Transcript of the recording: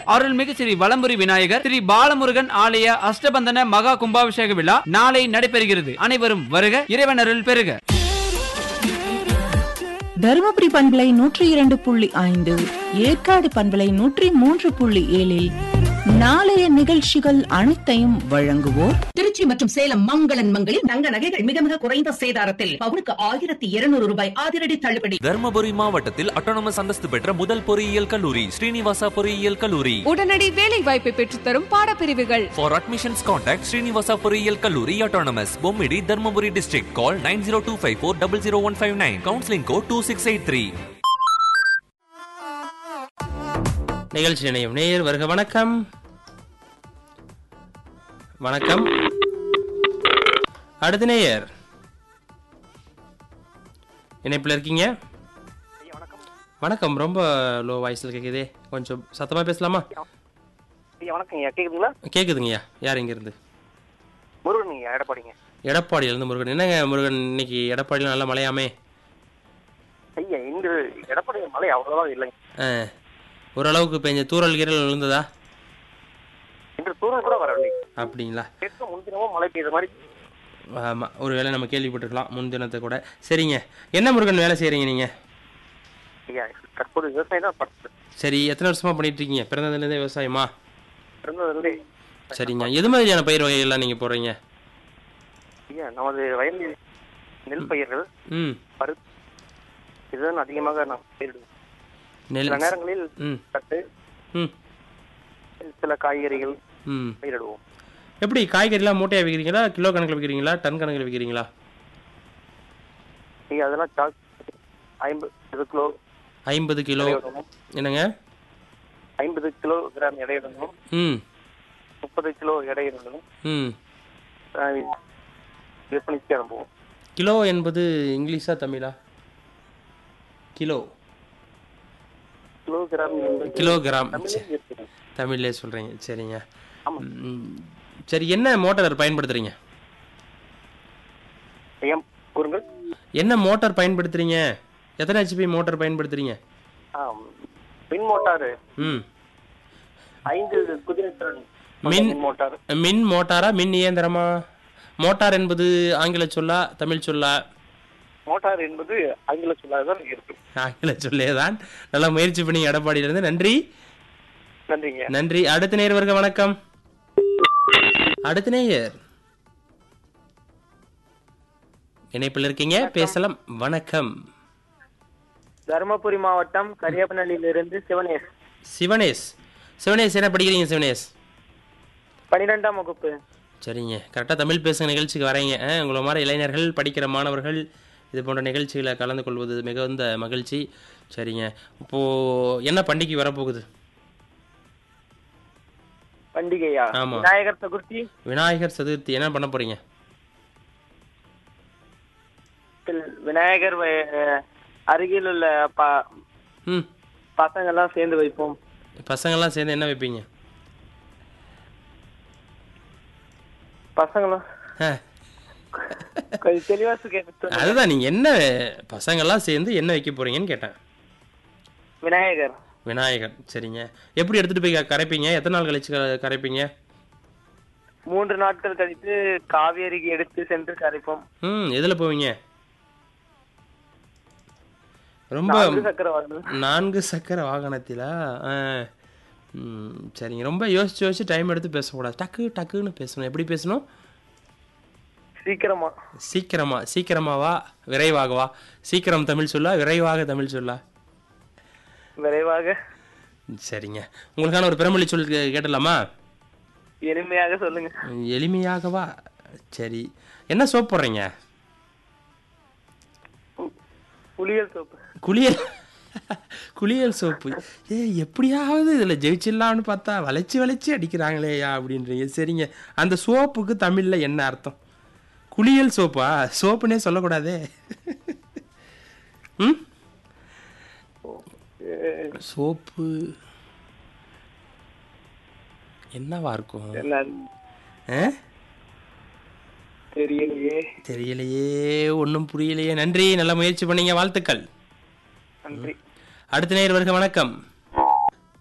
அருள்மிகு ஸ்ரீ வலம்புரி விநாயகர் ஸ்ரீ பாலமுருகன் ஆலய அஷ்டபந்தன மகா கும்பாபிஷேக விழா நாளை நடைபெறுகிறது அனைவரும் வருக இறைவன் அருள் பெறுக தருமபுரி பண்பலை நூற்றி இரண்டு புள்ளி ஐந்து ஏற்காடு பண்பலை நூற்றி மூன்று புள்ளி ஏழில் நாளைய நிகழ்ச்சிகள் அனைத்தையும் வழங்குவோர் திருச்சி மற்றும் சேலம் மங்களன் மங்களில் தங்க நகைகள் மிக மிக குறைந்த சேதாரத்தில் பவுனுக்கு ஆயிரத்தி இருநூறு ரூபாய் அதிரடி தள்ளுபடி தர்மபுரி மாவட்டத்தில் அட்டானமஸ் அந்தஸ்து பெற்ற முதல் பொறியியல் கல்லூரி ஸ்ரீனிவாசா பொறியியல் கல்லூரி உடனடி வேலை வாய்ப்பை பெற்றுத்தரும் பாடப்பிரிவுகள் For admissions contact ஸ்ரீனிவாசா பொறியியல் கல்லூரி autonomous Bommidi Dharmapuri district call nine zero two five four double zero one five nine counselling code two six eight three நிகழ்ச்சி நினையும் நேயர் வருக வணக்கம் வணக்கம் அடுத்த நேயர் இணைப்பில் இருக்கீங்க வணக்கம் ரொம்ப லோ வாய்ஸில் கேட்குதே கொஞ்சம் சத்தமாக பேசலாமா ஐயா வணக்கம் ஐயா கேக்குதுங்களா கேட்குதுங்கய்யா யார் இங்கேருந்து முருகன் ஐயா எடப்பாடிங்க எடப்பாடியிலேருந்து முருகன் என்னங்க முருகன் இன்னைக்கு எடப்பாடியில் நல்ல மழையாமே ஐயா இங்க எடப்பாடி மழை அவ்வளவா இல்லைங்க ஆ ஓரளவுக்கு பெஞ்ச தூரல் கீரல் விழுந்ததா இன்று தூரம் கூட வரவில்லை அப்படிங்களா நேற்று முன்தினமும் மழை பெய்த மாதிரி ஆமாம் ஒரு வேளை நம்ம கேள்விப்பட்டிருக்கலாம் முன்தினத்தை கூட சரிங்க என்ன முருகன் வேலை செய்கிறீங்க நீங்கள் ஐயா தற்போது விவசாயம் தான் படுத்து சரி எத்தனை வருஷமா பண்ணிட்டு இருக்கீங்க பிறந்ததுலேருந்தே விவசாயமா இருந்ததுலேருந்தே சரிங்க எது மாதிரியான பயிர் வகைகள்லாம் நீங்கள் போடுறீங்க ஐயா நமது வயலில் நெல் பயிர்கள் ம் பரு இதுதான் அதிகமாக நாம் பயிரிடுவோம் நெல் சில நேரங்களில் ம் கட்டு ம் சில காய்கறிகள் ம் பயிரிடுவோம் எப்படி காய்கறிலாம் மூட்டையாக விற்கிறீங்களா கிலோ கணக்கில் விற்கிறீங்களா டன் கணக்கில் விற்கிறீங்களா ஐயா அதெல்லாம் சாக் ஐம்பது கிலோ ஐம்பது கிலோ எடையுடனும் என்னங்க ஐம்பது கிலோ கிராம் எடையுடனும் ம் முப்பது கிலோ எடையுடனும் ம் ஆஹ், விற்பனைக்கு அனுப்புவோம் கிலோ என்பது இங்கிலீஷா தமிழா கிலோ கிலோ கிராம் என்பது கிலோகிராம் தமிழில் இருக்குது. தமிழ்லே சொல்கிறீங்க சரிங்க ஆமா. ம், சரி என்ன மோட்டார் பயன்படுத்துகிறீங்க ஐயா கூறுங்கள் என்ன மோட்டார் பயன்படுத்துறீங்க எத்தனை ஹெச்பி மோட்டார் பயன்படுத்துறீங்க ஆம். மின் மோட்டார் ம் ஐந்து குதிரை திறன் கொண்ட மின் மின் மோட்டார் மின் மோட்டாரா மின் இயந்திரமா மோட்டார் என்பது ஆங்கில சொல்லா தமிழ் சொல்லா மோட்டார் என்பது ஆங்கில சொல்லாதான் இருக்கு ஆங்கில சொல்லே தான் நல்லா முயற்சி பண்ணி எடப்பாடியிலிருந்து நன்றி நன்றிங்க நன்றி அடுத்த நேர் வருக வணக்கம் அடுத்த நேயர் இணைப்பில் இருக்கீங்க பேசலாம் வணக்கம் தருமபுரி மாவட்டம் கரியப்பநல்லியிலிருந்து சிவனேஷ் சிவனேஷ் சிவனேஷ் என்ன படிக்கிறீங்க சிவனேஷ் பனிரெண்டாம் வகுப்பு சரிங்க கரெக்டாக தமிழ் பேசுகிற நிகழ்ச்சிக்கு வரீங்க ஆ, உங்களை மாதிரி இளைஞர்கள் படிக்கிற மாணவர்கள் இது போன்ற நிகழ்ச்சிகளை கலந்து கொள்வது மிகுந்த மகிழ்ச்சி சரிங்க இப்போது என்ன பண்டிகை வரப்போகுது பண்டிகையா ஆமா. விநாயகர் சதுர்த்தி விநாயகர் சதுர்த்தி என்ன பண்ண போகிறீங்க பில்- விநாயகர் வ- அருகில் உள்ள ப ம் பசங்கெல்லாம் சேர்ந்து வைப்போம் பசங்கள்லாம் சேர்ந்து என்ன வைப்பீங்க பசங்களும் ஆ, கொஞ்சம் தெளிவா கேட்டு அதுதான் நீங்கள் என்ன பசங்கள்லாம் சேர்ந்து என்ன வைக்க போகிறீங்கன்னு கேட்டேன் விநாயகர் விநாயகர் சரிங்க எப்படி எடுத்துகிட்டு போய் க- கரைப்பீங்க எத்தனை நாள் கழிச்சு க- கரைப்பீங்க மூன்று நாட்கள் கழித்து காவேரிக்கு எடுத்து சென்று கரைப்போம் ம் எதில் போவீங்க ரொம்ப நான்கு சக்கர வாகனம் நான்கு சக்கர வாகனத்திலா ஆ. ம், சரிங்க ரொம்ப யோசிச்சு யோசிச்சு டைம் எடுத்து பேசக்கூடாது டக்கு டக்குன்னு பேசணும் எப்படி பேசணும் சீக்கிரமா சீக்கிரமா சீக்கிரமாவா விரைவாகவா சீக்கிரம் தமிழ் சொல்லா விரைவாக தமிழ் சொல்லா விரைவாக சரிங்க உங்களுக்கான ஒரு பெருமொழி சொல் கே- கேட்டலாமா எளிமையாக சொல்லுங்க எளிமையாகவா சரி என்ன சோப் போடுறீங்க புளியல் சோப்பு குளியல் குளியல் சோப்பு ஏ எப்படியாவது இதில் ஜெயிச்சிடலாம்னு பார்த்தா வளைச்சி வளைச்சி அடிக்கிறாங்களேயா அப்படின்றீங்க சரிங்க அந்த சோப்புக்கு தமிழில் என்ன அர்த்தம் குளியல் சோப்பா சோப்புனே சொல்லக்கூடாதே ம் சோப்பு என்னவா இருக்கும் என்ன ஆ? தெரியலையே தெரியலையே ஒன்றும் புரியலையே நன்றி நல்ல முயற்சி பண்ணீங்க வாழ்த்துக்கள் நன்றி அடுத்த நேர் வருக வணக்கம்